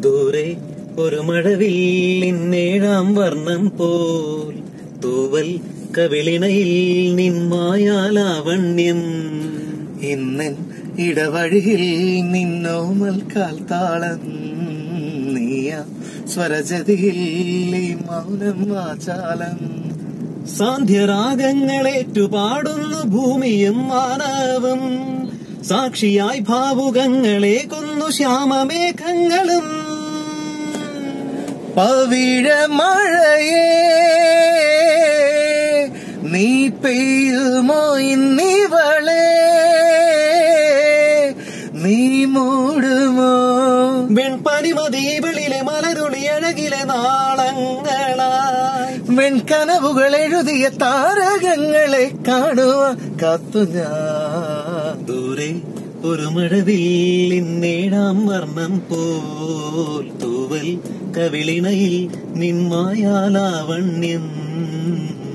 ദൂരെ ഒരു മഴവില്ലിന്നേഴാം വർണ്ണം പോൽ തൂവൽ കവിളിണയിൽ നിന്മായാലാവണ്യം ഇന്നൻ ഇടവഴിയിൽ നിന്നോമൽ കാൽത്താളം നീയ സ്വരജതിയിൽ ഈ മൗനം വാചാലം സാന്ധ്യരാഗങ്ങളേറ്റു പാടുന്നു ഭൂമിയും മാനവും സാക്ഷിയായി ഭാവുകങ്ങളെ കൊന്നു ശ്യാമമേഘങ്ങളും പവിഴ മഴയേ നീ പെയ്യുമോ ഇന്നിവളെ നീ മൂടുമോ വെൺപനിമദീപിളിലെ മലരുളി അഴകിലെ നാളങ്ങളായി വെൺകനവുകൾ എഴുതിയ താരകങ്ങളെ കാണുവാൻ കാത്തു ഞാൻ ദൂരെ ഒരു മഴവില്ലിന്നേഴാം വർണ്ണം പോൽ തൂവൽ കവിളിണയിൽ നിന്മായാലാവണ്യം